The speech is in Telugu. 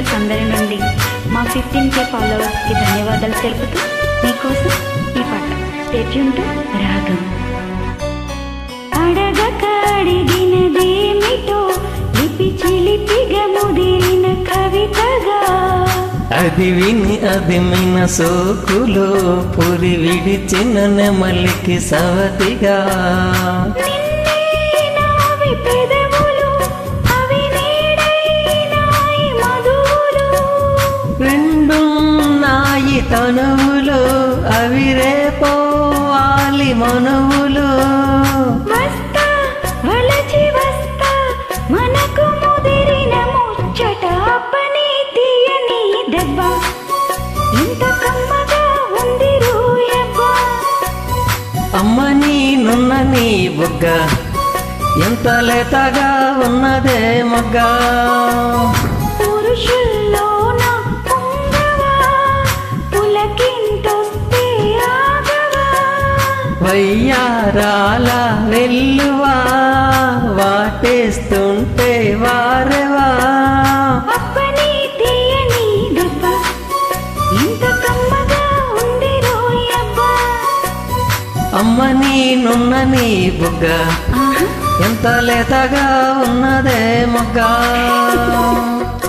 మెంబర్స్ అందరి నుండి మా ఫిఫ్టీన్ కే ఫాలోవర్స్కి ధన్యవాదాలు తెలుపుతూ మీకోసం ఈ పాట స్టేట్యూన్తో రాగం అడగక అడిగినదేమిటో లిపి చిలిపిగా ముదిరిన కవితగా అది విని అది మిన సోకులో పురి విడిచిన నెమలికి సవతిగా నిన్నే నావి పెదవులు అవి నీడైనాయి మధువులు రెండున్నాయి తనువులు అవి రేపోవాలి మనువులు వస్తా వలచి వస్తా మనకు ముదిరిన ముచ్చట పని తీయని దెబ్బ ఇంత కమ్మగా ఉంది రూయబ్బ అమ్మ నీ నున్న నీ బుగ్గ ఎంత లేతగా ఉన్నదే మొగ్గ పురుషుల్లోన పొంగవా పులకింతొస్తే ఆగవా వయ్యారాల వెల్లువా వాటేస్తుంటే వారెవా అప్పని తీయని దెబ్బ ఇంత కమ్మగా ఉంది రోయబ్బ అమ్మ నీ నున్న నీ బుగ్గ ఆహా ఎంత లేతగా ఉన్నదే మొగ్గ